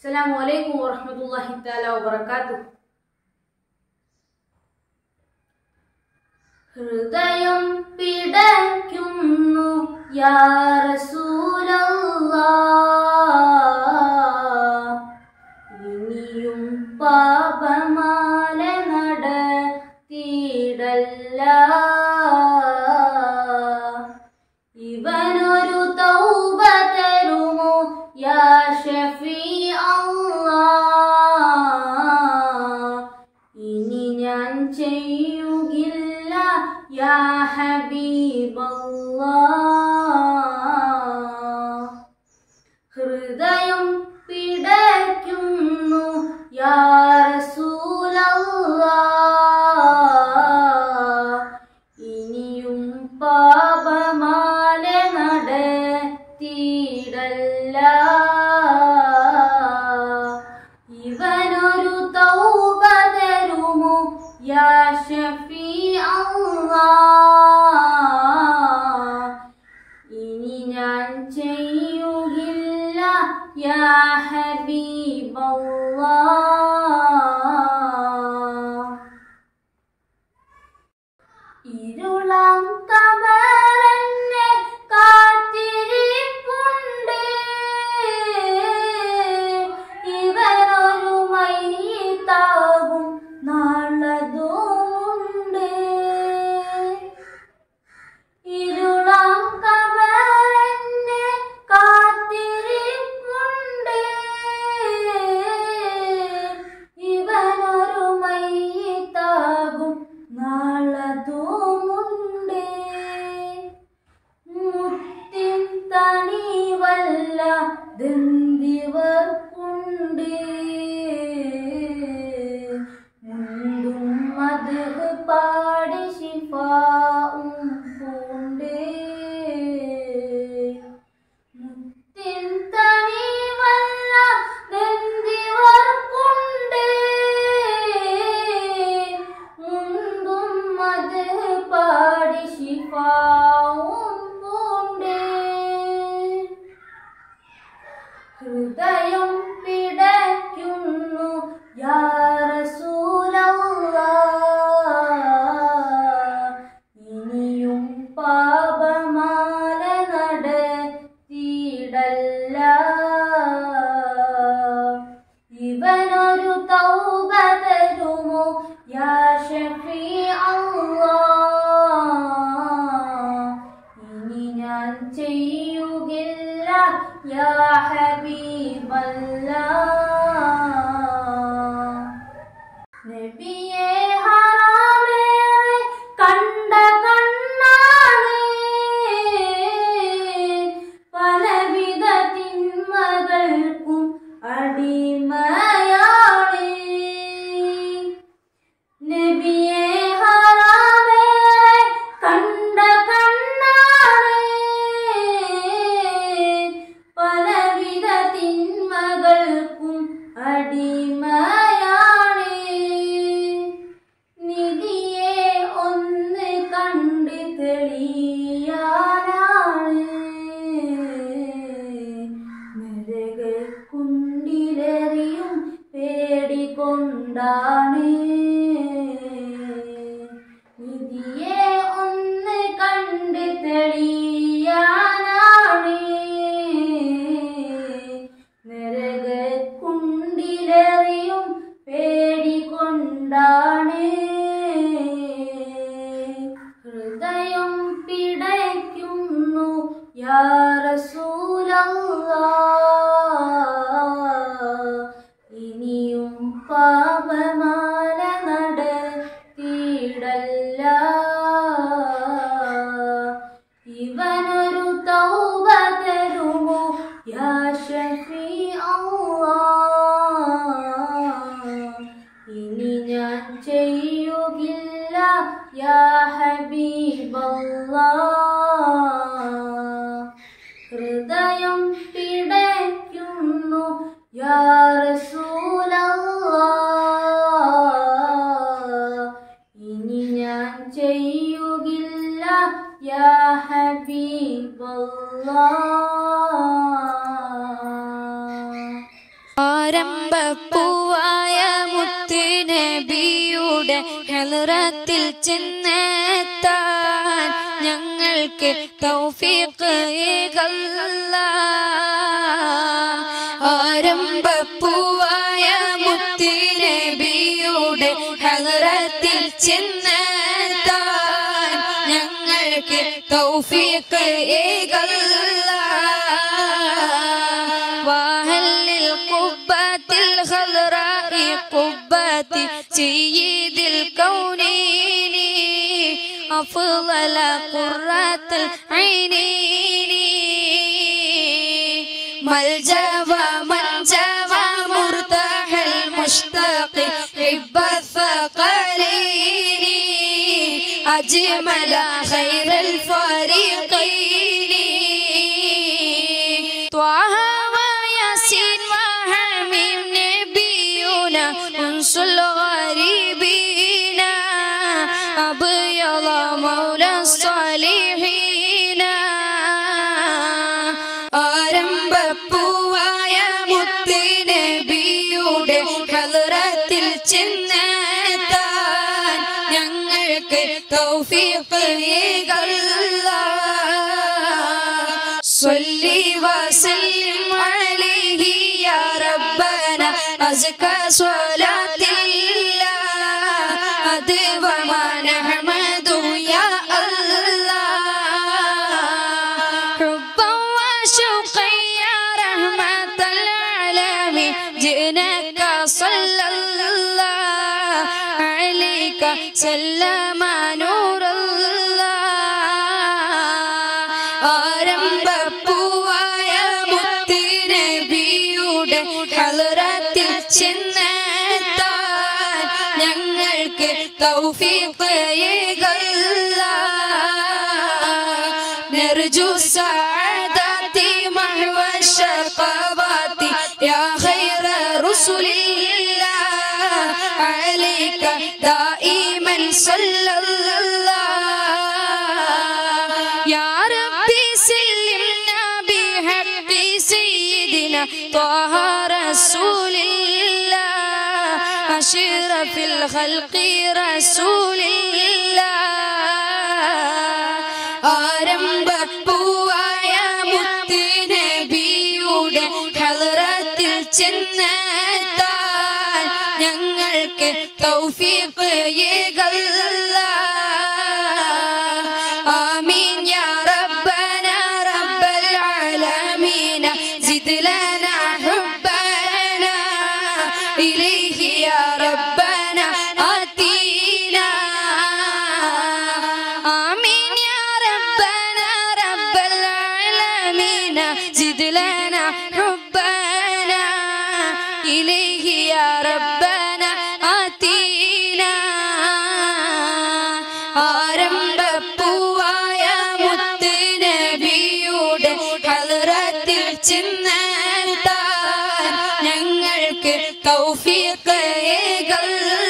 അസ്സലാമു അലൈക്കും വറഹ്മത്തുള്ളാഹി തആല വബറകാതുഹു ഹൃദയം പിടയ്ക്കുന്നു യാ റസൂലല്ലാ ഇനിയും പാപമാല നടത്തിയിടല്ല ഇവനൊരു തൗബ തരുമോ യാ ഷഫീ ഇനി ഞാൻ ചെയ്യുകില്ല യാ ഹബീബല്ലാ ഹൃദയം പിടയ്ക്കുന്നു യാ റസൂലല്ലാ ഇനിയും പാപമാല നടത്തിയിടല്ല ഇവനൊരു തൗബ തരുമോ യാ ഷഫീ ഇനി ഞാൻ ചെയ്യുകില്ല യാ ഹബീബല്ലാ ഇരുളാം കമറന്നെ കാത്തിരിപ്പുണ്ട് ഇവനൊരു മൈത്താകും നാളതുമുണ്ട് ഇരുളാം കമറന്നെ കാത്തിരിപ്പുണ്ട് ഇവനൊരു മൈത്താകും നാളതുമുണ്ട് മുത്തിൻ തണിവല്ല ദന്തിവർക്കുണ്ട് മുണ്ടും മത് പാടി ശിഫാവും പൂണ്ട് മുത്തിൻ തണിവല്ല ദന്തിവർക്കുണ്ട് മുണ്ടും മത് പാടി ശിഫാവും പൂണ്ട് ഹൃദയം പിടയ്ക്കുന്നു യാ റസൂലല്ലാ ഇനിയും പാപമാല നടത്തിയിടല്ല ഇവനൊരു തൗബ തരുമോ യാ ഷഫീ ഇനി ഞാൻ ചെയ്യുകില്ല യാ ഹബീബല്ലാ നബിയെ ഹറാമേറെ കണ്ട കണ്ണാണ് പലവിധ തിന്മകൾക്കും അടിമയാണ് നബിയെ ഹറാമേറെ കണ്ട കണ്ണാണ് പലവിധ തിന്മകൾക്കും അടിമയാണ് നിധിയെ ഒന്ന് കണ്ട് തെളിയാനാണ് നരകുണ്ടിലെറിയും പേടികൊണ്ടാണ് നിധിയെ ഒന്ന് കണ്ട് തെളിയാനാണ് നരകുണ്ടിലെറിയും പേടികൊണ്ടാണ് ഹൃദയം പിടയ്ക്കുന്നു യാ റസൂലല്ലാ ഇനിയും പാപമ ആരംഭപ്പൂവായ മുത്തുനബിയുടെ ഹെലറത്തിൽ ചെന്നെത്താൻ ഞങ്ങൾക്ക് തൗഫീഖ് ഏകല്ല ആരംഭപ്പൂവായ മുത്തുനബിയുടെ ഹെലറത്തിൽ ചെന്നെത്താൻ ഞങ്ങൾക്ക് തൗഫീഖ് ഏകല്ല وهل القبة الخضراء قبة سيد الكونين أفضل قرة العينين ملجأ ومنجا ومرتاح المشتاق حب الثقلين أجمل خير الفريقين طه وياسين وحميم نبينا أنس الغريبين أبيض مولى الصالحين ആരംഭപ്പൂവായ മുത്തുനബിയുടെ ഹലറത്തിൽ ചെന്നെത്താൻ ഞങ്ങൾക്ക് തൗഫീഖ് ഏകല്ല صلي وسلم عليه يا ربنا أزكى صلاة الله أدوما نحمد يا الله حبا وشوقا يا رحمة العالمين جئناك صلى الله عليك سلم نور الله ആരംഭപ്പൂവായ മുത്തുനബിയുടെ ഹലറത്തിൽ ചെന്നെത്താൻ ഞങ്ങൾക്ക് തൗഫീഖ് ഏകല്ല نرجو السعادة محو الشقوات يا خير رسل الله عليك دائما صلى الله يا ربي سلمنا بحق سيدنا طه رسول الله أشرف الخلق رسول الله ആരംഭപ്പൂവായ മുത്തുനബിയുടെ ഹലറത്തിൽ ചെന്നെത്താൻ ഞങ്ങൾക്ക് തൗഫീഖ് ഏകല്ല آمين يا ربنا رب العالمين زد لنا حبنا إليه يا ربنا آتينا آمين يا ربنا رب العالمين زد لنا حبنا إليه يا ربنا آتينا ആരംഭപ്പൂവായ മുത്തുനബിയുടെ ഹലറത്തിൽ ചെന്നെത്താൻ ഞങ്ങൾക്ക് തൗഫീഖ് ഏകല്ല